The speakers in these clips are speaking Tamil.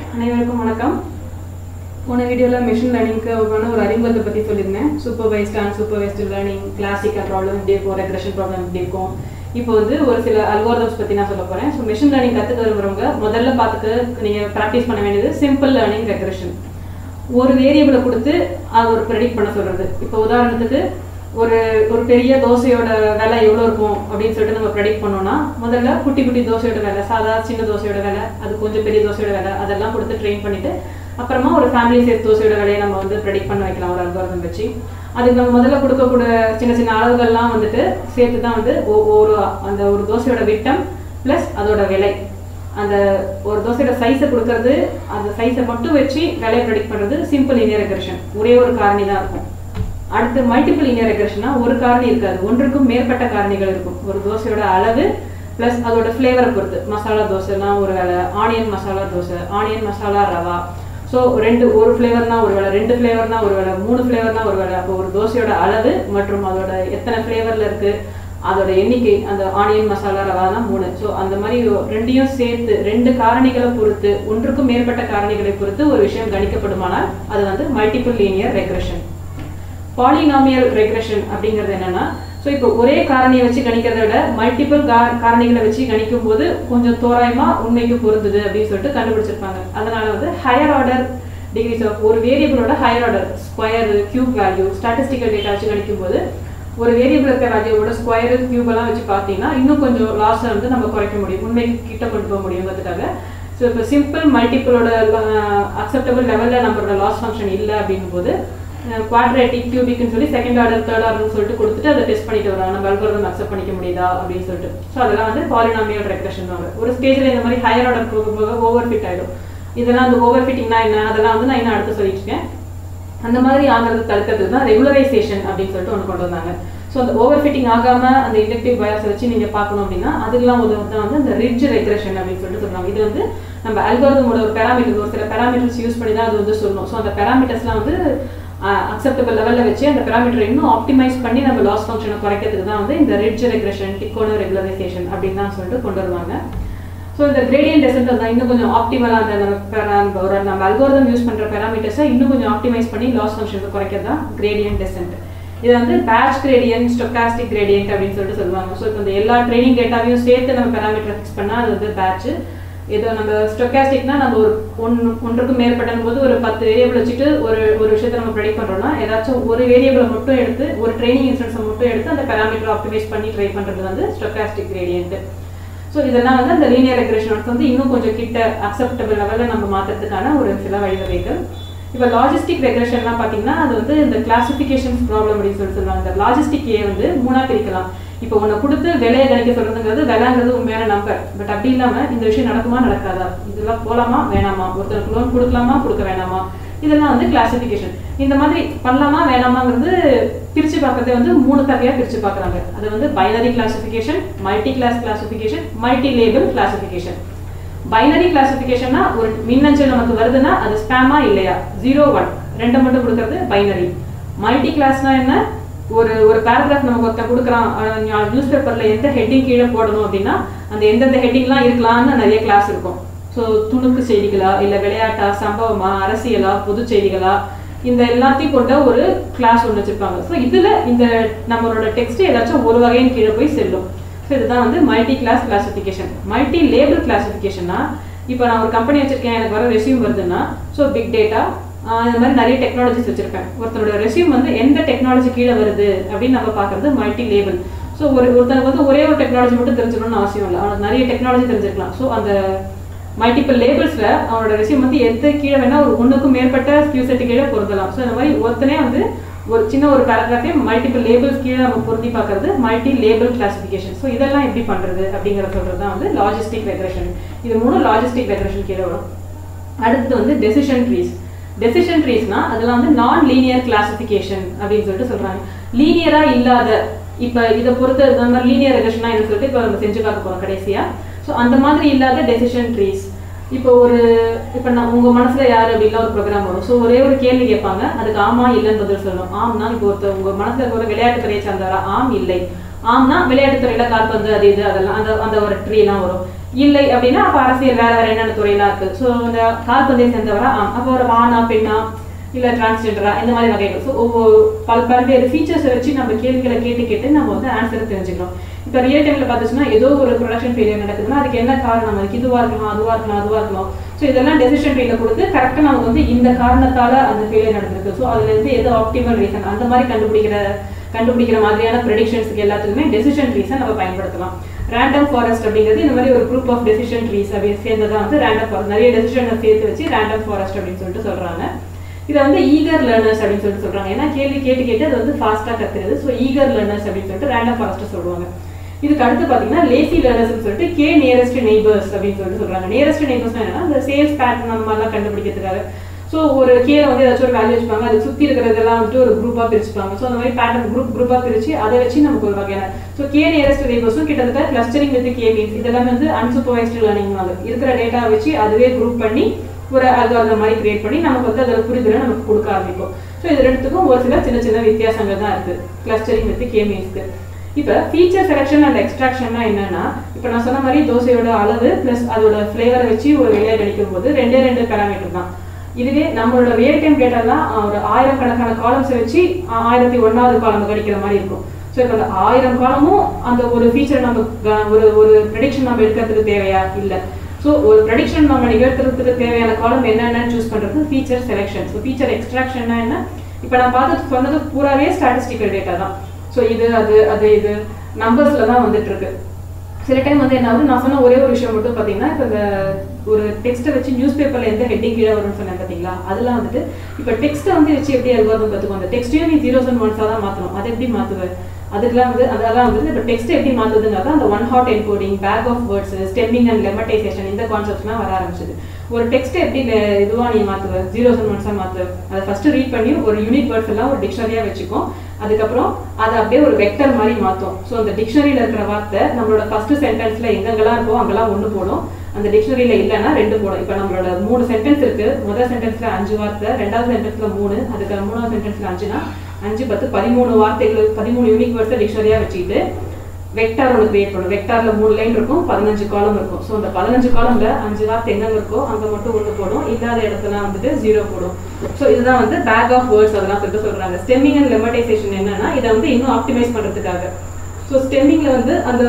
அனைவருக்கும் வணக்கம் போன வீடியோவில் மிஷின் லேர்னிங்க்கு ஒரு அறிமுகத்தை பற்றி சொல்லியிருந்தேன் supervised and supervised learning classical problem இப்படி இருக்கும் ரெக்ரெஷன் ப்ராப்ளம் இப்படி இருக்கும் இப்போ வந்து ஒரு சில அல்கோரிதம்ஸ் பற்றி நான் சொல்ல போகிறேன் ஸோ மிஷின் லேர்னிங் கற்றுக்க விரும்புறவங்க முதல்ல பார்த்துக்க நீங்கள் ப்ராக்டிஸ் பண்ண வேண்டியது சிம்பிள் லேர்னிங் ரெக்ரெஷன் ஒரு வேரியபிளை கொடுத்து அது ஒரு ப்ரெடிக்ட் பண்ண சொல்கிறது இப்போ உதாரணத்துக்கு ஒரு ஒரு பெரிய தோசையோட விலை எவ்வளோ இருக்கும் அப்படின்னு சொல்லிட்டு நம்ம ப்ரெடிக்ட் பண்ணோம்னா முதல்ல குட்டி குட்டி தோசையோட விலை சாதா சின்ன தோசையோட விலை அது கொஞ்சம் பெரிய தோசையோட விலை அதெல்லாம் கொடுத்து ட்ரெயின் பண்ணிட்டு அப்புறமா ஒரு ஃபேமிலி சைஸ் தோசையோட விலையை நம்ம வந்து ப்ரெடிக்ட் பண்ண வைக்கலாம் ஒரு அல்காரதம் வச்சு அதுக்கு நம்ம முதல்ல கொடுக்கக்கூடிய சின்ன சின்ன அளவுகள்லாம் வந்துட்டு சேர்த்து தான் வந்து ஒ- ஒரு அந்த ஒரு தோசையோட விட்டம் ப்ளஸ் அதோட விலை அந்த ஒரு தோசையோட சைஸை கொடுக்கறது அந்த சைஸை மட்டும் வச்சு விலையை ப்ரெடிக்ட் பண்ணுறது சிம்பிள் லீனியர் ரெக்ரெஷன் ஒரே ஒரு காரணி தான் இருக்கும் அடுத்து மல்டிபிள் லீனியர் ரெக்ரெஷனா ஒரு காரணி இருக்காது ஒன்றுக்கும் மேற்பட்ட காரணிகள் இருக்கும் ஒரு தோசையோட அளவு ப்ளஸ் அதோட ஃப்ளேவரை பொறுத்து மசாலா தோசைனா ஒரு வேலை onion masala dosa onion masala rava so ரெண்டு ஒரு ஃப்ளேவர்னா ஒரு வேலை ரெண்டு ஃப்ளேவர்னா ஒரு வேலை மூணு ஃப்ளேவர்னா ஒரு வேலை அப்போ ஒரு தோசையோட அளவு மற்றும் அதோட எத்தனை ஃப்ளேவரில் இருக்கு அதோட எண்ணிக்கை அந்த ஆனியன் மசாலா ரவானா மூணு ஸோ அந்த மாதிரி ரெண்டையும் சேர்த்து ரெண்டு காரணிகளை பொறுத்து ஒன்றுக்கும் மேற்பட்ட காரணிகளை பொறுத்து ஒரு விஷயம் கணிக்கப்படுமானால் அது வந்து multiple linear regression polynomial regression அப்படிங்கிறது என்னன்னா ஸோ இப்போ ஒரே காரணியை வச்சு கணிக்கிறத விட மல்டிபிள் காரணிகளை வச்சு கணிக்கும் போது கொஞ்சம் தோராயமா உண்மைக்கு பொருந்துது அப்படின்னு சொல்லிட்டு கண்டுபிடிச்சிருப்பாங்க அதனால வந்து ஹையர் ஆர்டர் டிகிரிஸ் ஆஃப் ஒரு வேரியபிளோட higher order square cube value statistical data வச்சு கணிக்கும் போது ஒரு வேரியபிள் இருக்க வேல்யூவோட ஸ்கொயர் கியூப் எல்லாம் வச்சு பார்த்தீங்கன்னா இன்னும் கொஞ்சம் லாஸை வந்து நம்ம குறைக்க முடியும் உண்மைக்கு கிட்ட கொண்டு போக முடியுங்கிறதுக்காக ஸோ இப்போ சிம்பிள் மல்டிபிளோட அக்செப்டபிள் லெவலில் நம்மளோட லாஸ் ஃபங்க்ஷன் இல்லை அப்படிங்கும் போது குவாட்ரேட்டிக் கியூபிக்னு சொல்லி செகண்ட் ஆர்டர் தேர்ட் ஆர்டர்னு சொல்லிட்டு கொடுத்துட்டு அதை டெஸ்ட் பண்ணிட்டு வராங்க நம்ம அல்கோரிதம் அக்செப்ட் பண்ணிக்க முடியுதா அப்படின்னு சொல்லிட்டு ஸோ அதெல்லாம் வந்து பாலினாமியல் ரெக்ரெஷன் வாங்க ஒரு ஸ்டேஜில் இந்த மாதிரி ஹையர் ஆர்டர் போக போக ஓவர் ஃபிட் ஆயிடும் இதெல்லாம் அந்த ஓவர் ஃபிட்டிங்னா என்ன அதெல்லாம் வந்து நான் இன்னும் அடுத்து சொல்லிட்டு இருக்கேன் அந்த மாதிரி ஆகிறது தடுக்கிறதுக்கு தான் ரெகுலரைசேஷன் அப்படின்னு சொல்லிட்டு ஒன்று கொண்டு வந்தாங்க ஸோ அந்த ஓவர் ஃபிட்டிங் ஆகாம அந்த இண்டக்டிவ் பயாஸ் வச்சு நீங்க பார்க்கணும் அப்படின்னா அதுக்கெல்லாம் உதவு தான் வந்து இந்த ரிட்ஜ் ரெக்ரெஷன் அப்படின்னு சொல்லிட்டு சொல்றாங்க இது வந்து நம்ம அல்காரதமோட ஒரு பேராமீட்டர் ஒரு சில பேராமீட்டர்ஸ் யூஸ் பண்ணி தான் அது வந்து சொல்லணும் ஸோ அந்த பேராமீட்டர்ஸ்லாம் வந்து அக்செப்டபிள் லெவலில் வச்சு அந்த பேராமீட்டர் இன்னும் ஆப்டிமைஸ் பண்ணி நம்ம லாஸ் ஃபங்க்ஷனை குறைக்கிறதுக்கு தான் வந்து இந்த ரிட்ஜ் ரெக்ரெஷன் டிக்கோனோ ரெகுலரைசேஷன் அப்படின்னு தான் சொல்லிட்டு கொண்டு வருவாங்க ஸோ இந்த கிரேடியன்ட் டெசன்ட் தான் இன்னும் கொஞ்சம் ஆப்டிமலாக அந்த நம்ம para- ஒரு நம்ம அல்கோரிதம் யூஸ் பண்ணுற பேராமீட்டர்ஸை இன்னும் கொஞ்சம் ஆப்டிமைஸ் பண்ணி லாஸ் ஃபங்க்ஷனுக்கு குறைக்கிறது தான் கிரேடியன்ட் டெசன்ட் இது வந்து பேட்ச் கிரேடியன்ட் ஸ்டொக்காஸ்டிக் கிரேடியன்ட் அப்படின்னு சொல்லிட்டு சொல்லுவாங்க ஸோ இப்போ இந்த எல்லா ட்ரைனிங் டேட்டாவையும் சேர்த்து நம்ம பேராமீட்டர் ஃபிக்ஸ் பண்ணால் அது வந்து பேட்ச் ஏதோ நம்ம ஸ்டொக்காஸ்டிக்னா நம்ம ஒரு ஒன்று ஒன்றுக்கு மேற்பட்ட போது ஒரு பத்து வேரியபிள் வச்சுட்டு ஒரு ஒரு விஷயத்தை நம்ம ப்ரெடிக்ட் பண்ணுறோம்னா ஏதாச்சும் ஒரு வேரியபிளை மட்டும் எடுத்து ஒரு ட்ரைனிங் இன்ஸ்டன்ஸை மட்டும் எடுத்து அந்த பேராமீட்டர் ஆப்டிமைஸ் பண்ணி ட்ரை பண்ணுறது வந்து ஸ்டொக்காஸ்டிக் கிரேடியன்ட் ஸோ இதெல்லாம் வந்து அந்த லீனியர் ரெக்ரெஷன் வந்து இன்னும் கொஞ்சம் கிட்ட அக்செப்டபிள் லெவலில் நம்ம மாற்றுறதுக்கான ஒரு சில வழிவகைகள் இப்போ லாஜிஸ்டிக் ரெக்ரெஷன்லாம் பார்த்தீங்கன்னா அது வந்து இந்த கிளாசிஃபிகேஷன் ப்ராப்ளம் அப்படின்னு சொல்லி சொல்லுவாங்க இந்த லாஜிஸ்டிக் ஏ வந்து மூணா பிரிக்கலாம் இப்போ ஒன்று கொடுத்து விலையை கணிக்க சொல்றதுங்கிறது விலைங்கிறது உண்மையான நம்பர் பட் அப்படி இல்லாமல் இந்த விஷயம் நடக்குமா நடக்காதா இதெல்லாம் போலாமா வேணாமா ஒருத்தருக்கு லோன் கொடுக்கலாமா கொடுக்க வேணாமா இதெல்லாம் வந்து கிளாசிஃபிகேஷன் இந்த மாதிரி பண்ணலாமா வேணாமாங்கிறது பிரிச்சு பார்க்கறதே வந்து மூணு தகையா பிரிச்சு பார்க்கறாங்க அது வந்து binary classification multi class classification multi label classification binary கிளாசிஃபிகேஷன்னா ஒரு மின்னஞ்சல் நமக்கு வருதுன்னா அது ஸ்பேமா இல்லையா ஜீரோ ஒன் ரெண்டை மட்டும் கொடுக்கறது பைனரி மல்டி கிளாஸ்னா என்ன ஒரு ஒரு பேராகிராஃப் நமக்கு ஒருத்தன் கொடுக்குறான் நியூஸ் பேப்பர்ல எந்த ஹெட்டிங் கீழே போடணும் அப்படின்னா அந்த எந்தெந்த ஹெட்டிங்லாம் இருக்கலாம்னு நிறைய கிளாஸ் இருக்கும் ஸோ துணுக்கு செய்திகளா இல்ல விளையாட்டா சம்பவமா அரசியலா பொது செய்திகளா இந்த எல்லாத்தையும் கொண்ட ஒரு கிளாஸ் ஒன்று வச்சிருப்பாங்க ஸோ இதுல இந்த நம்மளோட டெக்ஸ்ட் ஏதாச்சும் ஒரு வகையின் கீழே போய் செல்லும் ஸோ இதுதான் வந்து multi class classification multi label கிளாசிஃபிகேஷன்னா இப்போ நான் ஒரு கம்பெனி வச்சிருக்கேன் எனக்கு வர ரெசியூம் வருதுன்னா ஸோ பிக் டேட்டா இந்த மாதிரி நிறைய டெக்னாலஜிஸ் வச்சிருப்பேன் ஒருத்தரோட ரெசியூம் வந்து எந்த டெக்னாலஜி கீழே வருது அப்படின்னு நம்ம பார்க்கறது மல்டி லேபிள் ஸோ ஒரு ஒருத்தனுக்கு வந்து ஒரே ஒரு டெக்னாலஜி மட்டும் தெரிஞ்சுக்கணும்னு அவசியம் இல்லை அவனுக்கு நிறைய டெக்னாலஜி தெரிஞ்சிருக்கலாம் ஸோ அந்த மல்டிபிள் லேபிள்ஸ்ல அவனோட ரெசியூம் வந்து எந்த கீழே வேணா ஒரு ஒண்ணுக்கும் மேற்பட்ட ஸ்கில் செட்டு கீழே பொருந்தலாம் ஸோ இந்த மாதிரி ஒருத்தனே வந்து ஒரு சின்ன ஒரு பேராகிராஃபே மல்டிபிள் லேபிள்ஸ் கீழே நம்ம பொருந்தி பார்க்கறது மல்டி லேபிள் கிளாசிஃபிகேஷன் ஸோ இதெல்லாம் எப்படி பண்றது அப்படிங்கிற சொல்றது தான் வந்து லாஜிஸ்டிக் ரெக்ரெஷன் இது மூணு லாஜிஸ்டிக் ரெக்ரெஷன் கீழே வரும் அடுத்து வந்து டெசிஷன் ட்ரீஸ் டெசிஷன் ட்ரீஸ்னா அதெல்லாம் வந்து நான் லீனியர் கிளாசிஃபிகேஷன் அப்படின்னு சொல்லிட்டு சொல்றாங்க லீனியரா இல்லாத இப்ப இதை பொறுத்த இந்த மாதிரி லீனியர் ரெகஷனா என்ன சொல்லிட்டு இப்போ நம்ம செஞ்சு பார்க்க போறோம் கடைசியா ஸோ அந்த மாதிரி இல்லாத டெசிஷன் ட்ரீஸ் இப்போ ஒரு இப்போ நான் உங்க மனசுல யாரு அப்படிலாம் ஒரு ப்ரோக்ராம் வரும் ஸோ ஒரே ஒரு கேள்வி கேட்பாங்க அதுக்கு ஆமா இல்லைன்னு பதில் சொல்லணும் ஆம்னா இப்போ ஒருத்தர் உங்க மனசுல இருக்க ஒரு விளையாட்டு துறையை சார்ந்தாரா ஆம் இல்லை ஆம்னா விளையாட்டு துறையில கால்பந்து அது இது அதெல்லாம் அந்த அந்த ஒரு ட்ரீ எல்லாம் வரும் இல்லை அப்படின்னா அப்ப அரசியல் வேற வேற என்னென்ன துறையெல்லாம் இருக்கு ஸோ இந்த கால்பந்தையை சேர்ந்தவரா ஆம். அப்போ ஒரு ஆணா பெண்ணா இல்ல டிரான்ஸ்ஜெண்டரா இந்த மாதிரி வகைகள் ஸோ ஒவ்வொரு பல பல்வேறு ஃபீச்சர்ஸை வச்சு நம்ம கேள்விகளை கேட்டு கேட்டு நம்ம வந்து ஆன்சர் தெரிஞ்சுக்கிறோம் இப்போ ரியல் டைம்ல பார்த்துச்சுன்னா ஏதோ ஒரு ப்ரொடக்ஷன் ஃபெயிலியர் நடக்குதுன்னா அதுக்கு என்ன காரணம் அதுக்கு இதுவா இருக்கலாம் அதுவா இருக்கலாம் அதுவா இருக்கலாம் ஸோ இதெல்லாம் டெசிஷன் ட்ரீல கொடுத்து கரெக்டாக நமக்கு வந்து இந்த காரணத்தால அந்த ஃபெயிலியர் நடந்திருக்கு ஸோ அதுல இருந்து எது ஆப்டிமல் ரீசன் அந்த மாதிரி கண்டுபிடிக்கிற கண்டுபிடிக்கிற மாதிரியான ப்ரெடிக்ஷன்ஸ்க்கு எல்லாத்துக்குமே டெசிஷன் ட்ரீஸை நம்ம பயன்படுத்தலாம் ரேண்டம் ஃபாரஸ்ட் அப்படிங்கிறது இந்த மாதிரி ஒரு குரூப் ஆஃப் டெசிஷன் ட்ரீஸ் அப்படி சேர்ந்ததான் வந்து ரேண்டம் ஃபாரஸ்ட் நிறைய டெசிஷனை சேர்த்து வச்சு ரேண்டம் ஃபாரஸ்ட் அப்படின்னு சொல்லிட்டு சொல்றாங்க இதை வந்து ஈகர் லேர்னர்ஸ் அப்படின்னு சொல்லிட்டு சொல்றாங்க ஏன்னா கேள்வி கேட்டு கேட்டு அது வந்து ஃபாஸ்டா கத்துறது ஸோ ஈகர் லேர்னர்ஸ் அப்படின்னு சொல்லிட்டு ரேண்டம் ஃபாரஸ்ட் சொல்லுவாங்க இதுக்கு அடுத்து பாத்தீங்கன்னா லேசி லேர்னர்ஸ் சொல்லிட்டு கே நியரஸ்ட் நெய்பர்ஸ் அப்படின்னு சொல்லிட்டு சொல்றாங்க நியரஸ்ட் நெய்பர்ஸ் என்னன்னா இந்த சேல்ஸ் பேட்டர்ன் அந்த மாதிரிலாம் கண்டுபிடிக்கிறதுக்காக ஸோ ஒரு கேல வந்து ஏதாச்சும் ஒரு வேல்யூ வச்சுப்பாங்க அது சுத்தி இருக்கிறதெல்லாம் வந்துட்டு ஒரு குரூப்பா பிரிச்சுப்பாங்க ஸோ அந்த மாதிரி பேட்டர்ன் குரூப் குரூப்பா பிரிச்சு அதை வச்சு நமக்கு ஒரு வகையான ஸோ கே நியரஸ்ட் நெய்பர்ஸும் கிட்டத்தட்ட கிளஸ்டரிங் வித் கே மீன்ஸ் இதெல்லாம் வந்து அன்சூப்பர்வைஸ்டு லேர்னிங் இருக்கிற டேட்டா வச்சு அதுவே குரூப் பண்ணி ஒரு அல்காரிதம் மாதிரி கிரியேட் பண்ணி நமக்கு வந்து அதோட புரிதலை நமக்கு கொடுக்க ஆரம்பிக்கும் ஸோ இது ரெண்டுத்துக்கும் ஒரு சில சின்ன சின்ன வித்தியாசங்கள் தான் இருக்கு கிளஸ்டரிங் வித் கே மீன்ஸ்க்கு இப்போ ஃபீச்சர் செலெக்ஷன் அண்ட் எக்ஸ்ட்ராக்ஷன்னா என்னன்னா இப்போ நான் சொன்ன மாதிரி தோசையோட அளவு ப்ளஸ் அதோட ஃப்ளேவரை வச்சு ஒரு விலையை கணிக்கும் போது ரெண்டே ரெண்டு பேராமீட்டர் தான் இதுவே நம்மளோட ரியல் டைம் டேட்டாலாம் ஒரு ஆயிரக்கணக்கான காலம்ஸை வச்சு ஆ- ஆயிரத்தி ஒன்னாவது காலம் கணிக்கிற மாதிரி இருக்கும் ஸோ இப்போ அந்த ஆயிரம் காலமும் அந்த ஒரு ஃபீச்சர் நம்ம க- ஒரு ஒரு ப்ரெடிக்ஷன் நம்ம எடுக்கிறதுக்கு தேவையா இல்லை ஸோ ஒரு ப்ரெடிக்ஷன் நம்ம நிகழ்த்துறதுக்கு தேவையான காலம் என்னென்னு சூஸ் பண்ணுறது ஃபீச்சர் செலெக்ஷன் ஸோ ஃபீச்சர் எக்ஸ்ட்ராக்ஷன்னா என்ன இப்போ நான் பார்த்து சொன்னது பூராவே ஸ்டாட்டிஸ்டிக்கல் டேட்டா தான் ஸோ இது அது அது இது நம்பர்ஸில் தான் வந்துட்டு இருக்கு சில டைம் வந்து என்ன ஆகுது நான் சொன்ன ஒரே ஒரு விஷயம் மட்டும் பார்த்தீங்கன்னா இப்போ இந்த ஒரு டெக்ஸ்ட்டை வச்சு நியூஸ் பேப்பரில் எந்த ஹெட்டிங் கீழே வரும்னு சொன்னேன் பார்த்தீங்களா அதெல்லாம் வந்துட்டு இப்போ டெக்ஸ்ட்டை வந்து வச்சு எப்படி அல்காரிதம் கற்றுக்கும் அந்த டெக்ஸ்ட்டையும் நீ ஜீரோஸ் அண்ட் ஒன்ஸாக தான் மாற்றணும் அதை எப்படி மாற்றுவேன் அதுக்கெல்லாம் வந்து அதெல்லாம் வந்து இப்போ டெக்ஸ்ட் எப்படி மாற்றுதுங்கிறத அந்த one hot encoding bag of words stemming and lemmatization இந்த கான்செப்ட்ஸ்லாம் வர ஆரம்பிச்சது ஒரு டெக்ஸ்ட் எப்படி இதுவாக நீ மாற்றுவ ஜீரோஸ் அண்ட் ஒன்ஸாக மாற்றுவ அதை ஃபர்ஸ்ட் ரீட் பண்ணி ஒரு யூனிக் வேர்ட்ஸ் எல்லாம் ஒரு டிக்ஷனரியாக வச்சுக்கும் அதுக்கப்புறம் அதை அப்படியே ஒரு வெக்டர் மாதிரி மாற்றும் ஸோ அந்த டிக்ஷனரியில் இருக்கிற வார்த்தை நம்மளோட ஃபர்ஸ்ட் சென்டென்ஸில் எங்கெங்கெல்லாம் இருக்கோ அங்கெல்லாம் ஒன்று போடும் அந்த டிக்ஷனரியில் இல்லைன்னா ரெண்டு போடும் இப்போ நம்மளோட மூணு சென்டென்ஸ் இருக்கு முதல் சென்டென்ஸில் அஞ்சு வார்த்தை ரெண்டாவது சென்டென்ஸில் மூணு அதுக்கு மூணாவது சென்டென்ஸில் அஞ்சுனா அஞ்சு பத்து பதிமூணு வார்த்தைகள் பதிமூணு யூனிக் வேர்ட்ஸை டிக்ஷனரியாக வச்சுக்கிட்டு வெக்டார் ஒன்று கிரியேட் பண்ணும் வெக்டார்ல மூணு லைன் இருக்கும் பதினஞ்சு காலம் இருக்கும் ஸோ அந்த பதினஞ்சு காலம்ல அஞ்சு வார்த்தை எங்கெங்க இருக்கோ அங்க மட்டும் ஒன்று போடும் இல்லாத இடத்துல வந்துட்டு ஜீரோ போடும் ஸோ இதுதான் வந்து பேக் ஆஃப் வேர்ட்ஸ் அதெல்லாம் சொல்லிட்டு சொல்றாங்க ஸ்டெம்மிங் அண்ட் லெமடைசேஷன் என்னன்னா இதை வந்து இன்னும் ஆப்டிமைஸ் பண்றதுக்காக ஸோ ஸ்டெம்மிங்ல வந்து அந்த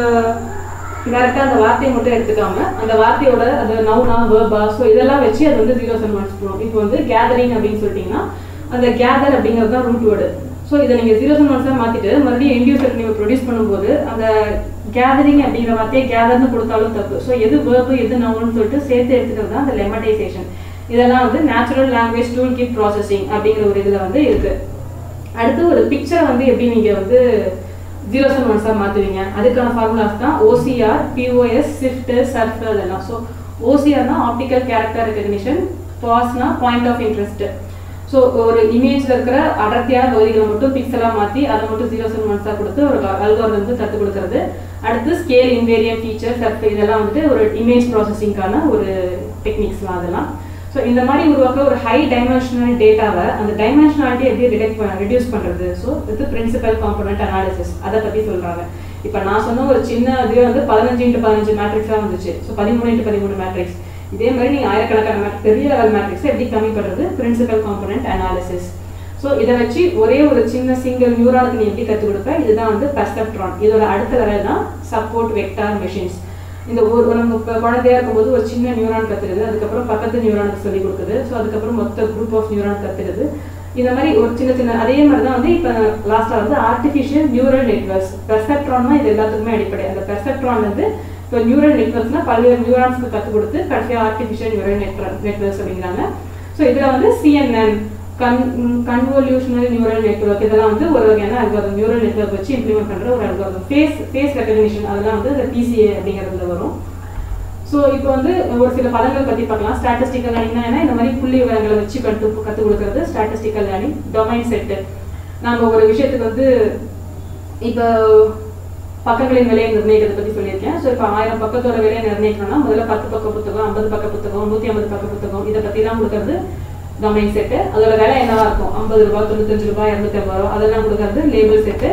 டேரக்டா அந்த வார்த்தையை மட்டும் எடுத்துக்காம அந்த வார்த்தையோட அந்த நவுனா வேர்பா ஸோ இதெல்லாம் வச்சு அது வந்து ஜீரோ செவன் மார்க்ஸ் போடும் இப்போ வந்து கேதரிங் அப்படின்னு சொல்லிட்டீங்கன்னா அந்த கேதர் அப்படிங்கிறது தான் ரூட் வேர்டு ஸோ இதை நீங்கள் ஜீரோ செவன் மார்க்ஸாக மாற்றிட்டு மறுபடியும் எண்டியூசருக்கு நீங்கள் ப்ரொடியூஸ் பண்ணும்போது அந்த கேதரிங் அப்படிங்கிற வார்த்தையை கேதர்னு கொடுத்தாலும் தப்பு ஸோ எது வேர்பு எது நவுன்னு சொல்லிட்டு சேர்த்து எடுத்துக்கிறது தான் அந்த லெமடைசேஷன் இதெல்லாம் வந்து natural language tool kit processing அப்படிங்கிற ஒரு இதில் வந்து இருக்கு அடுத்து ஒரு பிக்சரை வந்து எப்படி நீங்கள் வந்து ஜீரோ செவன் ஒன்ஸாக மாற்றுவீங்க அதுக்கான ஃபார்முலாஸ் தான் ஓசிஆர் பிஓஎஸ் ஸ்விஃப்ட் சர்ஃப் அதெல்லாம் ஸோ ஓசிஆர்னா ஆப்டிக்கல் கேரக்டர் ரெகக்னிஷன் பாஸ்னா பாயிண்ட் ஆஃப் இன்ட்ரெஸ்ட் ஸோ ஒரு இமேஜ்ல இருக்கிற அடர்த்தியான பகுதிகளை மட்டும் பிக்சலா மாத்தி அதை மட்டும் ஜீரோ செவன் ஒன்ஸா கொடுத்து ஒரு அல்காரிதம் கற்றுக் கொடுக்கறது அடுத்து ஸ்கேல் இன்வேரியன் ஃபீச்சர் சர்ஃப் இதெல்லாம் வந்துட்டு ஒரு இமேஜ் ப்ராசஸிங்கான ஒரு டெக்னிக்ஸ்லாம் அதெல்லாம் ஸோ இந்த மாதிரி உருவாக்க ஒரு ஹை டைமென்ஷனல் டேட்டாவை அந்த டைமென்ஷனாலிட்டி எப்படி ரிடெக்ட் ரெடியூஸ் பண்ணுறது ஸோ இது பிரின்சிபல் காம்பனண்ட் அனாலிசிஸ் அதை பற்றி சொல்கிறாங்க இப்போ நான் சொன்ன ஒரு சின்ன இதுவே வந்து பதினஞ்சு இன்ட்டு பதினஞ்சு மேட்ரிக்ஸாக வந்துச்சு ஸோ பதிமூணு இன்ட்டு பதிமூணு மேட்ரிக்ஸ் இதே மாதிரி நீங்கள் ஆயிரக்கணக்கான mat- பெரிய லெவல் மேட்ரிக்ஸை எப்படி கம்மி பண்ணுறது பிரின்சிபல் காம்பனண்ட் அனாலிசிஸ் ஸோ இதை வச்சு ஒரே ஒரு சின்ன சிங்கிள் நியூரானுக்கு நீ எப்படி கற்றுக் கொடுப்ப இதுதான் வந்து பெர்செப்ட்ரான் இதோட அடுத்த லெவல் தான் சப்போர்ட் வெக்டார் மெஷின்ஸ் இந்த ஒரு ஒரு நம்ம இப்போ குழந்தையா இருக்கும்போது ஒரு சின்ன நியூரான் கத்துக்குது அதுக்கப்புறம் பக்கத்து நியூரானுக்கு சொல்லி கொடுக்குது ஸோ அதுக்கப்புறம் மொத்த குரூப் ஆஃப் நியூரான் கத்துக்குது இந்த மாதிரி ஒரு சின்ன சின்ன அதே மாதிரி தான் வந்து இப்போ லாஸ்ட்டாக வந்து ஆர்டிஃபிஷியல் நியூரல் நெட்வொர்க்ஸ் பெர்செப்ட்ரான் தான் இது எல்லாத்துக்குமே அடிப்படை அந்த பெர்செப்ட்ரான் வந்து இப்போ நியூரல் நெட்வொர்க்ஸ்னா பல்வேறு நியூரான்ஸ்க்கு கற்றுக் கொடுத்து கடைசியாக ஆர்டிஃபிஷியல் நியூரல் நெட்வொர்க் நெட்வொர்க்ஸ் அப்படிங்கிறாங்க ஸோ இதில் வந்து CNN con convolutional neural network இதெல்லாம் வந்து ஒரு வகையான அல்காரிதம் நியூரல் நெட்வொர்க் வச்சு இம்ப்ளிமெண்ட் பண்ணுற ஒரு அல்காரிதம் ஃபேஸ் ஃபேஸ் ரெகக்னிஷன் அதெல்லாம் வந்து இந்த பிசிஏ அப்படிங்கிறதுல வரும் ஸோ இப்போ வந்து ஒரு சில பதங்கள் பற்றி பார்க்கலாம் ஸ்டாட்டிஸ்டிக்கல் லேர்னிங்னா என்ன இந்த மாதிரி புள்ளி விவரங்களை வச்சு கற்று கற்றுக் கொடுக்கறது ஸ்டாட்டிஸ்டிக்கல் லேர்னிங் டொமைன் செட்டு நம்ம ஒரு விஷயத்துக்கு வந்து இப்போ பக்கங்களின் விலையை நிர்ணயிக்கிறத பற்றி சொல்லியிருக்கேன் ஸோ இப்போ ஆயிரம் பக்கத்தோட விலையை நிர்ணயிக்கணும்னா முதல்ல பத்து பக்க புத்தகம் ஐம்பது பக்க புத்தகம் நூற்றி ஐம்பது பக்க புத்தகம் இதை பற்றி தான் கொடுக்கறது டொமைன் செட்டு அதோட விலை என்னவா இருக்கும் ஐம்பது ரூபாய் தொண்ணூத்தஞ்சு ரூபாய் இரநூத்தி ஐம்பது ரூபாய் அதெல்லாம் கொடுக்கறது லேபிள் செட்டு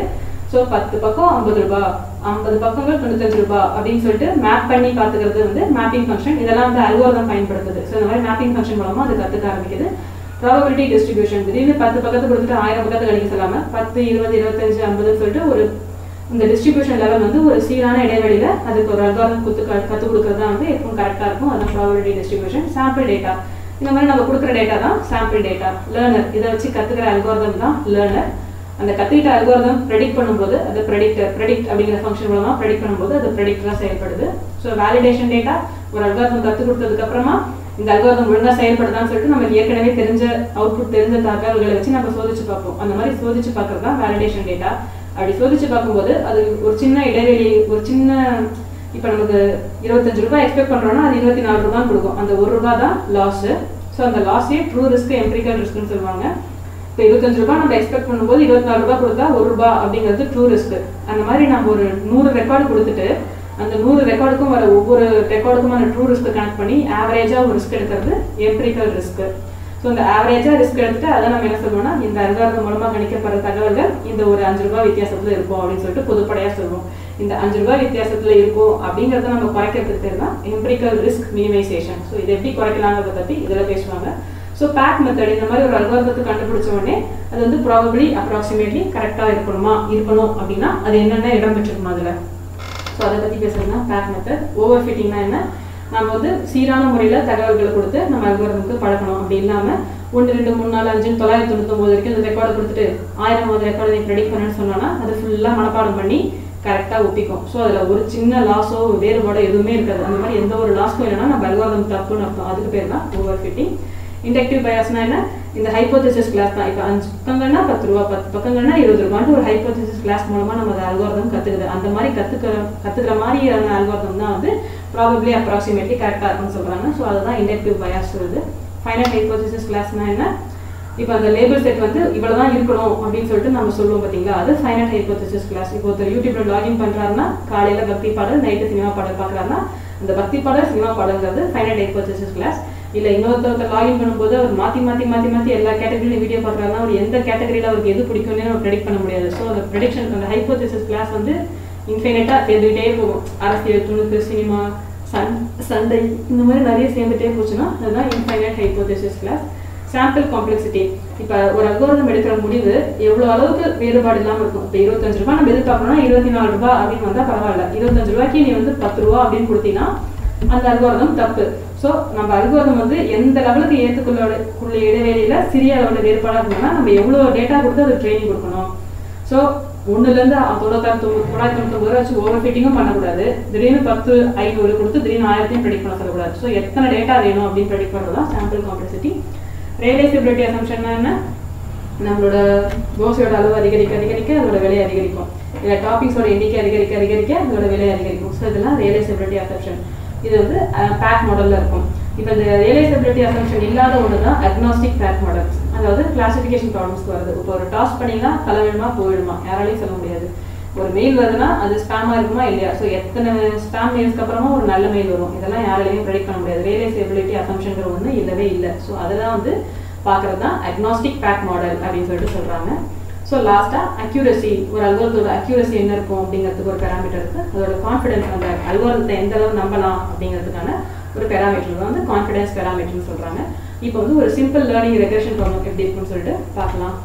ஸோ பத்து பக்கம் ஐம்பது ரூபாய் ஐம்பது பக்கங்கள் தொண்ணூத்தஞ்சு ரூபாய் அப்படின்னு சொல்லிட்டு மேப் பண்ணி பார்த்துக்கிறது வந்து மேப்பிங் ஃபங்க்ஷன் இதெல்லாம் வந்து அல்கோரிதம் பயன்படுத்துது ஸோ இந்த மாதிரி மேப்பிங் ஃபங்க்ஷன் மூலமா அது கற்றுக்க ஆரம்பிக்குது ப்ராபபிலிட்டி டிஸ்ட்ரிபியூஷன் திடீர்னு பத்து பக்கத்து கொடுத்துட்டு ஆயிரம் பக்கத்து கணிக்க சொல்லாம பத்து இருபது இருபத்தஞ்சு ஐம்பதுன்னு சொல்லிட்டு ஒரு இந்த டிஸ்ட்ரிபியூஷன் லெவல் வந்து ஒரு சீரான இடைவெளியில அதுக்கு ஒரு அல்காரம் குத்து கற்றுக் கொடுக்கறது தான் வந்து எப்பவும் கரெக்டாக இருக்கும் அதான் ப்ராபபிலிட்டி டிஸ்ட்ரிபியூஷன் சாம்பிள் டேட்டா இந்த மாதிரி நம்ம கொடுக்குற டேட்டா தான் சாம்பிள் டேட்டா லேர்னர் இதை வச்சு கற்றுக்கிற அல்காரதம் தான் லேர்னர் அந்த கற்றுக்கிட்ட அல்காரதம் ப்ரெடிக்ட் பண்ணும்போது அது ப்ரெடிக்டர் ப்ரெடிக்ட் அப்படிங்கிற ஃபங்க்ஷன் மூலமா ப்ரெடிக்ட் பண்ணும்போது அது ப்ரெடிக்டராக செயல்படுது ஸோ வேலிடேஷன் டேட்டா ஒரு அல்காரதம் கற்றுக் கொடுத்ததுக்கு அப்புறமா இந்த அல்காரதம் ஒழுங்கா செயல்படுதான்னு சொல்லிட்டு நமக்கு ஏற்கனவே தெரிஞ்ச அவுட்புட் தெரிஞ்ச தகவல்களை வச்சு நம்ம சோதிச்சு பார்ப்போம் அந்த மாதிரி சோதிச்சு பார்க்கறது தான் வேலிடேஷன் டேட்டா அப்படி சோதிச்சு பார்க்கும்போது அது ஒரு சின்ன இடைவெளி ஒரு சின்ன இப்போ நமக்கு இருபத்தஞ்சு ரூபாய் எக்ஸ்பெக்ட் பண்றோம்னா அது இருபத்தி நாலு ரூபாய் கொடுக்கும் அந்த ஒரு ரூபாய் தான் லாஸ் ஸோ அந்த லாஸே ட்ரூ ரிஸ்க் எம்பிரிக்கல் ரிஸ்க்னு சொல்லுவாங்க இப்போ இருபத்தஞ்சு ரூபாய் நம்ம எக்ஸ்பெக்ட் பண்ணும்போது இருபத்தி நாலு ரூபாய் கொடுத்தா ஒரு ரூபாய் அப்படிங்கிறது ட்ரூ ரிஸ்க் அந்த மாதிரி நம்ம ஒரு நூறு ரெக்கார்டு கொடுத்துட்டு அந்த நூறு ரெக்கார்டுக்கும் வர ஒவ்வொரு ரெக்கார்டுக்குமான ட்ரூ ரிஸ்க் கனெக்ட் பண்ணி ஆவரேஜா ஒரு ரிஸ்க் எடுக்கிறது எம்பிரிக்கல் ரிஸ்க் ஸோ இந்த ஆவரேஜா ரிஸ்க் எடுத்துட்டு அதை நம்ம என்ன சொல்லுவோம்னா இந்த அல்காரதம் மூலமா கணிக்கப்படுற தகவல்கள் இந்த ஒரு அஞ்சு ரூபாய் வித்தியாசத்துல இருக்கும் அப்படின்னு சொல்லிட்டு பொதுப்படையா சொல்லுவோம் இந்த அஞ்சு ரூபாய் வித்தியாசத்துல இருக்கும் அப்படிங்கறத நம்ம குறைக்கிறதுக்கு பேர் தான் எம்பிரிக்கல் ரிஸ்க் மினிமைசேஷன் ஸோ இது எப்படி குறைக்கலாங்கிறத பத்தி இதுல பேசுவாங்க ஸோ பேக் மெத்தட் இந்த மாதிரி ஒரு அல்காரதத்தை கண்டுபிடிச்ச உடனே அது வந்து ப்ராபபிளி அப்ராக்சிமேட்லி கரெக்டாக இருக்கணுமா இருக்கணும் அப்படின்னா அது என்னென்ன இடம் பெற்றிருக்கும் அதுல ஸோ அதை பற்றி பேசுறதுனா பேக் மெத்தட் ஓவர் ஃபிட்டிங்னா என்ன நம்ம வந்து சீரான முறையில் தகவல்களை கொடுத்து நம்ம அல்காரதமுக்கு பழக்கணும் அப்படி இல்லாமல் ஒன்று ரெண்டு மூணு நாலு அஞ்சு தொள்ளாயிரத்தி தொண்ணூத்தொம்பது வரைக்கும் இந்த ரெக்கார்டு கொடுத்துட்டு ஆயிரமாவது ரெக்கார்டு நீ ப்ரெடிக்ட் பண்ணுன்னு சொன்னோன்னா அது ஃபுல்லாக மனப்பாடம் பண்ணி கரெக்டாக ஒப்பிக்கும் ஸோ அதில் ஒரு சின்ன லாஸோ வேறுபாடோ எதுவுமே இருக்காது அந்த மாதிரி எந்த ஒரு லாஸ்க்கும் இல்லைன்னா நம்ம அல்காரதம் தப்புன்னு அர்த்தம் அதுக்கு பேர் தான் ஓவர் ஃபிட்டிங் இண்டக்டிவ் பயாஸ்னா என்ன இந்த ஹைப்போதிசிஸ் கிளாஸ் தான் இப்போ அஞ்சு பக்கங்கள்னா பத்து ரூபா பத்து பக்கங்கள்னா இருபது ரூபான்ட்டு ஒரு ஹைப்போதிசிஸ் கிளாஸ் மூலமா நம்ம அந்த அல்காரதம் கத்துக்குது அந்த மாதிரி கத்துக்கிற கத்துக்கிற மாதிரியான அல்காரதம் தான் வந்து ப்ராபப்ளி அப்ராக்சிமேட்லி கரெக்டாக இருக்கும்னு சொல்றாங்க ஸோ அதுதான் இண்டக்டிவ் பயாஸ் சொல்லுது ஃபைனல் ஹைப்போதிசிஸ் கிளாஸ்னா என்ன இப்போ அந்த லேபிள் செட் வந்து இவ்வளவு தான் இருக்கணும் அப்படின்னு சொல்லிட்டு நம்ம சொல்லுவோம் பார்த்தீங்களா அது ஃபைனல் ஹைப்போதிசிஸ் கிளாஸ் இப்போ ஒருத்தர் யூடியூப்ல லாகின் பண்றாருன்னா காலையில பக்தி பாடல் நைட்டு சினிமா பாடல் பார்க்குறாருன்னா அந்த பக்தி பாடல் சினிமா பாடல்ங்கிறது ஃபைனல் ஹைப்போதிசிஸ் கிளாஸ் இல்ல இன்னொருத்தர் லாகின் பண்ணும்போது அவர் மாத்தி மாத்தி மாத்தி மாத்தி எல்லா கேட்டகரியிலும் வீடியோ பார்க்குறாருன்னா அவர் எந்த கேட்டகரியில அவருக்கு எது பிடிக்கும்னு நம்ம ப்ரெடிக்ட் பண்ண முடியாது ஸோ அந்த ப்ரெடிக்ஷன் அந்த ஹைப்போதிசிஸ் கிளாஸ் வந்து இன்ஃபைனட்டா சேர்ந்துகிட்டே போகும் அரசியல் துணுக்கு சினிமா சன் சண்டை இந்த மாதிரி நிறைய சேர்ந்துட்டே போச்சுன்னா அதுதான் infinite hypothesis class sample complexity இப்போ ஒரு அல்கோரிதம் எடுக்கிற முடிவு எவ்வளோ அளவுக்கு வேறுபாடு இல்லாமல் இருக்கும் இப்போ இருபத்தஞ்சு ரூபாய் நம்ம எதிர்பார்க்கணும்னா இருபத்தி நாலு ரூபாய் அப்படின்னு வந்தால் பரவாயில்ல இருபத்தஞ்சு ரூபாய்க்கு நீ வந்து பத்து ரூபா அப்படின்னு கொடுத்தீங்கன்னா அந்த அல்கோரிதம் தப்பு ஸோ நம்ம அல்கோரிதம் வந்து எந்த லெவலுக்கு ஏற்றுக்கொள்ள உள்ள இடைவெளியில சிறிய அளவில் வேறுபாடாக இருக்கணும்னா நம்ம எவ்வளோ டேட்டா கொடுத்து அது ட்ரைனிங் கொடுக்கணும் ஸோ ஒன்றுலேருந்து தொண்ணூத்தாறு தொண்ணூறு தொள்ளாயிரத்தி தொண்ணூத்தொம்பது ரூபா வச்சு ஓவர் ஃபிட்டிங்கும் பண்ணக்கூடாது திடீர்னு பத்து ஐநூறு கொடுத்து திடீர்னு ஆயிரத்தையும் ப்ரெடிக்ட் பண்ண சொல்லக்கூடாது ஸோ எத்தனை டேட்டா வேணும் அப்படின்னு ப்ரெடிக்ட் பண்ணுறது தான் சாம்பிள் காம்ப்ளெக்சிட்டி ரியலைசபிலிட்டி அசம்ஷன்னா என்ன நம்மளோட தோசையோட அளவு அதிகரிக்க அதிகரிக்க அதோட விலை அதிகரிக்கும் இல்லை டாபிக்ஸோட எண்ணிக்கை அதிகரிக்க அதிகரிக்க அதோட விலை அதிகரிக்கும் ஸோ இதெல்லாம் ரியலைசபிலிட்டி அசம்ஷன் இது வந்து பேக் மாடல்ல இருக்கும் இப்போ இந்த ரியலைசபிலிட்டி அசம்ஷன் இல்லாத ஒன்று தான் அக்னாஸ்டிக் பேக் மாடல் அதாவது கிளாசிஃபிகேஷன் ப்ராப்ளம்ஸ்க்கு வருது இப்போ ஒரு டாஸ் பண்ணிங்கன்னா தலைவிடுமா போயிடுமா யாராலையும் சொல்ல முடியாது ஒரு மெயில் வருதுன்னா அது ஸ்பேமா இருக்குமா இல்லையா ஸோ எத்தனை ஸ்பேம் மெயில்ஸ்க்கு அப்புறமா ஒரு நல்ல மெயில் வரும் இதெல்லாம் யாராலையும் ப்ரெடிக்ட் பண்ண முடியாது ரியலைசபிலிட்டி அசம்ஷன்ங்கிற ஒன்று இல்லவே இல்லை ஸோ அதெல்லாம் வந்து பார்க்கறது தான் அக்னாஸ்டிக் பேக் மாடல் அப்படின்னு சொல்லிட்டு சொல்றாங்க ஸோ லாஸ்ட்டாக அக்யூரசி ஒரு அல்கோரத்தோட அக்யூரசி என்ன இருக்கும் அப்படிங்கிறதுக்கு ஒரு பேராமீட்டர் இருக்கு அதோட கான்ஃபிடன்ஸ் அந்த அல்கோரத்தை எந்த அளவு நம்பலாம் அப்படிங்கிறதுக்கான ஒரு பேராமீட்டர் தான் வந்து கான்ஃபிடன்ஸ் பேராமீட்டர்னு சொல்றாங்க இப்போ வந்து ஒரு சிம்பிள் லேர்னிங் ரெக்ரெஷன் ப்ராப்ளம் எப்படி இருக்குன்னு சொல்லிட்டு பார்க்கலாம்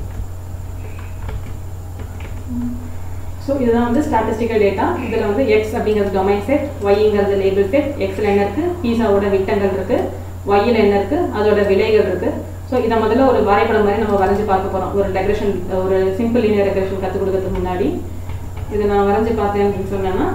ஸோ இதுதான் வந்து ஸ்டாட்டிஸ்டிக்கல் டேட்டா இதில் வந்து எக்ஸ் அப்படிங்கிறது டொமைன் செட் ஒய்ங்கிறது லேபிள் செட் எக்ஸில் என்ன இருக்கு பீஸாவோட விட்டங்கள் இருக்கு ஒய்யில் என்ன இருக்கு அதோட விலைகள் இருக்கு ஸோ இதை முதல்ல ஒரு வரைபடம் மாதிரி நம்ம வரைஞ்சு பார்க்க போறோம் ஒரு டெக்கரேஷன் ஒரு சிம்பிள் லீனியர் டெக்கரேஷன் கற்றுக் கொடுக்கறதுக்கு முன்னாடி இதை நான் வரைஞ்சு பார்த்தேன் அப்படின்னு சொன்னேன்னா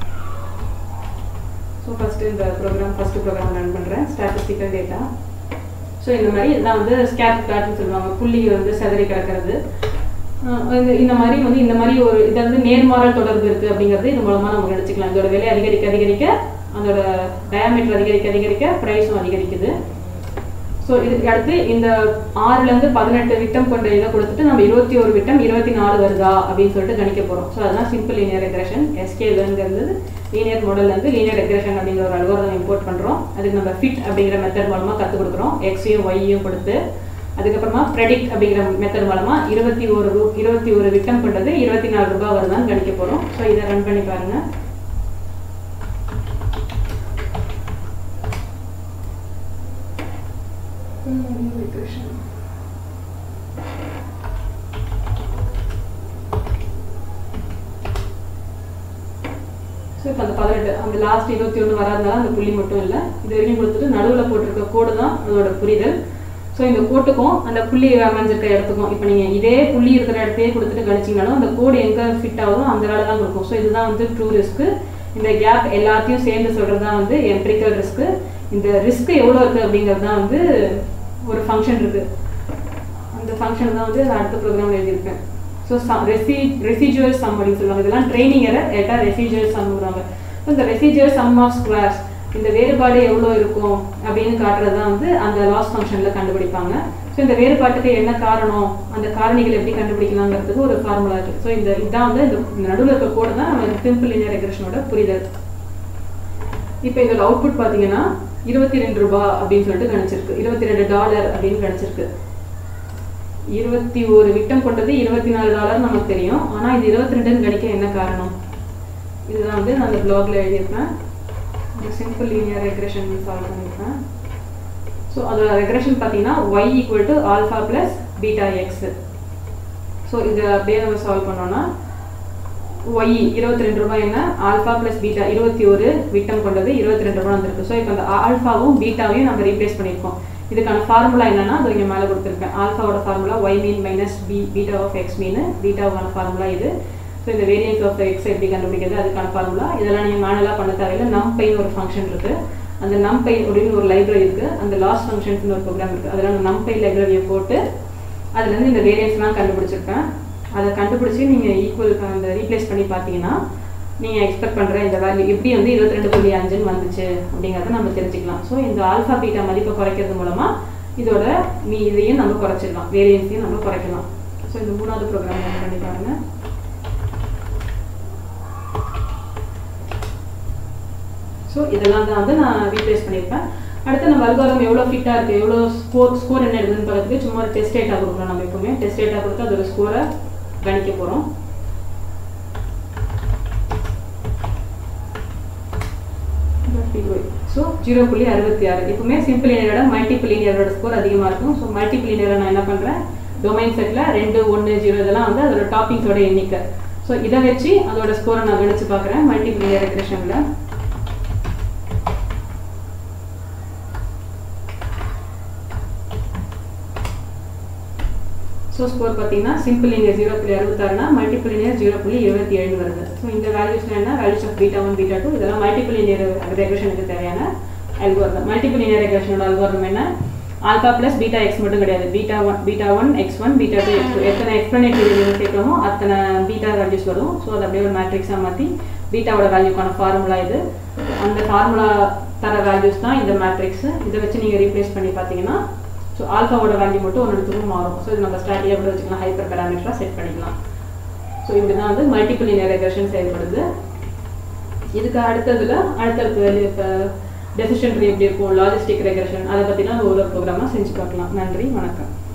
ஸோ ஃபஸ்ட்டு இந்த ப்ரோக்ராம் ஃபஸ்ட்டு ப்ரோக்ராம் ரன் பண்ணுறேன் ஸ்டாட்டிஸ்டிக்கல் டேட்டா ஸோ இந்த மாதிரி இதெல்லாம் வந்து ஸ்கேட் பிளாட்னு சொல்லுவாங்க புள்ளி வந்து செதறி கிடக்கிறது ஆஹ் இந்த- இந்த மாதிரி வந்து இந்த மாதிரி ஒரு இது வந்து நேர்மாறல் தொடர்பு இருக்கு அப்படிங்கிறது இது மூலமா நம்ம எடுத்துக்கலாம் இதோட விலை அதிகரிக்க அதிகரிக்க அதோட டயாமீட்டர் அதிகரிக்க அதிகரிக்க ப்ரைஸும் அதிகரிக்குது ஸோ இதுக்கு அடுத்து இந்த ஆறுல இருந்து பதினெட்டு விட்டம் கொண்ட இதை கொடுத்துட்டு நம்ம இருபத்தி ஒரு விட்டம் இருபத்தி நாலு வருதா அப்படின்னு சொல்லிட்டு கணிக்க போறோம் ஸோ அதுதான் சிம்பிள் லீனியர் ரெக்ரெஷன் எஸ்கேலுங்கிறது லீனியர் மாடல்ல இருந்து லீனியர் ரெக்ரெஷன் அப்படிங்கிற ஒரு அல்கோரிதம் இம்போர்ட் பண்றோம் அதுக்கு நம்ம ஃபிட் அப்படிங்கிற மெத்தட் மூலமா கற்றுக் கொடுக்குறோம் எக்ஸையும் ஒய்யும் கொடுத்து அதுக்கப்புறமா ப்ரெடிக்ட் அப்படிங்கிற மெத்தட் மூலமா இருபத்தி ஒரு ரூ இருபத்தி ஒரு விட்டம் கொண்டது இருபத்தி நாலு ரூபாய் வருதான்னு கணிக்க போறோம் ஸோ இதை ரன் பண்ணி பாருங்க ஸோ இப்போ அந்த பதினெட்டு அந்த லாஸ்ட் இருபத்தி ஒன்று வராதனால அந்த புள்ளி மட்டும் இல்லை இது வரைக்கும் கொடுத்துட்டு நடுவில் போட்டிருக்க கோடு தான் அதோட புரிதல் ஸோ இந்த கோட்டுக்கும் அந்த புள்ளி அமைஞ்சிருக்க இடத்துக்கும் இப்போ நீங்கள் இதே புள்ளி இருக்கிற இடத்தையே கொடுத்துட்டு கணிச்சிங்கனாலும் அந்த கோடு எங்கே ஃபிட் ஆகுதோ அந்த வேலை தான் கொடுக்கும் ஸோ இதுதான் வந்து ட்ரூ ரிஸ்க்கு இந்த கேப் எல்லாத்தையும் சேர்ந்து சொல்கிறது தான் வந்து எம்ப்ரிக்கல் ரிஸ்க்கு இந்த ரிஸ்க் எவ்வளோ இருக்குது அப்படிங்கிறது தான் வந்து ஒரு ஃபங்க்ஷன் இருக்குது அந்த ஃபங்க்ஷன் தான் வந்து நான் அடுத்த ப்ரோக்ராம் எழுதியிருப்பேன் ஸோ சம் ரெசி ரெசிஜுவல் சம் அப்படின்னு சொல்லுவாங்க இதெல்லாம் ட்ரைனிங் எரர் ஏட்டா ரெசிஜுவல் சம்ங்கிறாங்க ஸோ இந்த ரெசிஜுவல் சம் ஆஃப் ஸ்கொயர்ஸ் இந்த வேறுபாடு எவ்வளோ இருக்கும் அப்படின்னு காட்டுறது தான் வந்து அந்த லாஸ் ஃபங்க்ஷனில் கண்டுபிடிப்பாங்க ஸோ இந்த வேறுபாட்டுக்கு என்ன காரணம் அந்த காரணிகள் எப்படி கண்டுபிடிக்கலாங்கிறதுக்கு ஒரு ஃபார்முலா இருக்குது ஸோ இந்த இதான் வந்து இந்த நடுவில் இருக்க கோடு தான் நம்ம சிம்பிள் லினியர் ரெக்ரெஷனோட புரிதல் இப்போ இதோட அவுட்புட் பார்த்தீங்கன்னா இருபத்தி ரெண்டு ரூபா அப்படின்னு சொல்லிட்டு கணிச்சிருக்கு இருபத்தி ரெண்டு டாலர் அப்படின்னு கணிச்சிருக்கு இருபத்தி ஒரு விட்டம் கொண்டது இருபத்தி நாலு டாலர் நமக்கு தெரியும் ஆனால் இது இருபத்தி ரெண்டுன்னு கணிக்க என்ன காரணம் இதுதான் வந்து நான் அந்த பிளாக்ல எழுதியிருப்பேன் சிம்பிள் லீனியர் ரெக்ரெஷன் சால்வ் பண்ணியிருப்பேன் ஸோ அதோட ரெக்ரெஷன் பார்த்தீங்கன்னா Y equal to alpha plus beta X so இதை அப்படியே நம்ம சால்வ் பண்ணோம்னா ஒய் இருபத்தி ரெண்டு ரூபாய் என்ன ஆல்ஃபா ப்ளஸ் பீட்டா இருபத்தி ஒரு விட்டம் கொண்டது இருபத்தி ரெண்டு ரூபாய் வந்திருக்கு ஸோ இப்போ அந்த ஆல்ஃபாவும் பீட்டாவையும் நம்ம ரீப்ளேஸ் பண்ணியிருக்கோம் இதுக்கான ஃபார்முலா என்னன்னா அது இங்கே மேலே கொடுத்துருக்கேன் ஆல்ஃபாவோட formula Y mean minus B beta of X mean பீட்டாவுக்கான ஃபார்முலா இது ஸோ இந்த வேரியன்ஸ் ஆஃப் எக்ஸ் எப்படி கண்டுபிடிக்கிறது அதுக்கான ஃபார்முலா இதெல்லாம் நீங்கள் மேனலாக பண்ண தேவையில்லை நம் பைன்னு ஒரு ஃபங்க்ஷன் இருக்குது அந்த நம் பை அப்படின்னு ஒரு லைப்ரரி இருக்குது அந்த லாஸ்ட் ஃபங்க்ஷன்ஸ்னு ஒரு ப்ரோக்ராம் இருக்குது அதில் அந்த நம் பை லைப்ரரியை போட்டு அதுலேருந்து இந்த வேரியன்ஸ்லாம் கண்டுபிடிச்சிருப்பேன் அதை கண்டுபிடிச்சி நீங்கள் ஈக்குவல் அந்த ரீப்ளேஸ் பண்ணி பார்த்தீங்கன்னா நீங்கள் எக்ஸ்பெக்ட் பண்ணுற இந்த வேல்யூ எப்படி வந்து இருபத்தி ரெண்டு புள்ளி அஞ்சுன்னு வந்துச்சு அப்படிங்கிறத நம்ம தெரிஞ்சுக்கலாம் ஸோ இந்த ஆல்ஃபா பீட்டா மதிப்பை குறைக்கிறது மூலமாக இதோட மீ இதையும் நம்ம குறைச்சிடலாம் வேரியன்ஸையும் நம்ம குறைக்கலாம் ஸோ இந்த மூணாவது ப்ரோக்ராம் என்ன பண்ணி பாருங்க ஸோ இதெல்லாம் தான் வந்து நான் ரீப்ளேஸ் பண்ணியிருப்பேன் அடுத்து நம்ம அல்காரம் எவ்வளோ ஃபிட்டாக இருக்குது எவ்வளோ ஸ்கோர் ஸ்கோர் என்ன இருக்குதுன்னு பார்க்கறதுக்கு சும்மா ஒரு டெஸ்ட் டேட்டா கொடுக்கணும் நம்ம எப்பவுமே டெஸ்ட் டேட்டா கொடுத்து அதோட ஸ்கோரை கணிக்க போகிறோம் ஸோ ஜீரோ புள்ளி அறுபத்தி ஆறு எப்பவுமே சிம்பிள் இனியரோட மல்டிபிள் இனியரோட ஸ்கோர் அதிகமாக இருக்கும் ஸோ மல்டிபிள் இனியரை நான் என்ன பண்ணுறேன் டொமைன் செட்டில் ரெண்டு ஒன்று ஜீரோ இதெல்லாம் வந்து அதோட டாப்பிங்ஸோட எண்ணிக்கை ஸோ இதை வச்சு அதோட ஸ்கோரை நான் கணிச்சு பார்க்குறேன் மல்டிபிள் இனியர் ரெக்ரெஷனில் ஸோ ஸ்கோர் பார்த்தீங்கன்னா சிம்பிள் இனியர் ஜீரோ புள்ளி அறுபத்தாறுனா மல்டிபிள் இனியர் ஜீரோ புள்ளி இருபத்தி ஏழு வருது ஸோ இந்த வேல்யூஸ்ல என்ன values of beta one beta two இதெல்லாம் மல்டிபிள் இனியர் ரெக்ரெஷனுக்கு தேவையான அல்கோரிதம் மல்டிபிள் இனியர் ரெக்ரெஷனோட அல்கோரிதம் என்ன ஆல்பா பிளஸ் பீட்டா எக்ஸ் மட்டும் கிடையாது beta one beta one X one beta two X two எத்தனை எக்ஸ்பிளனேட்டரி சேர்க்கிறோமோ அத்தனை பீட்டா வேல்யூஸ் வரும் ஸோ அதை அப்படியே ஒரு மேட்ரிக்ஸாக மாற்றி பீட்டாவோட வேல்யூக்கான ஃபார்முலா இது அந்த ஃபார்முலா தர வேல்யூஸ் தான் இந்த மேட்ரிக்ஸ் இதை வச்சு நீங்கள் ரீப்ளேஸ் பண்ணி பார்த்தீங்கன்னா ஸோ ஆல்ஃபாவோட வேல்யூ மட்டும் ஒன்று இடத்துக்கும் மாறும் ஸோ இது நம்ம ஸ்ட்ராட்டியாக கூட வச்சுக்கலாம் ஹைப்பர் பேராமீட்டராக செட் பண்ணிக்கலாம் ஸோ இப்படி தான் வந்து மல்டிபிள் இனியர் ரெக்ரெஷன் செயல்படுது இதுக்கு அடுத்ததுல அடுத்தடுத்து இப்போ டெசிஷன் ட்ரீ எப்படி இருக்கும் லாஜிஸ்டிக் ரெக்ரெஷன் அதை பற்றிலாம் ஒரு ப்ரோக்ராமாக செஞ்சு பார்க்கலாம் நன்றி வணக்கம்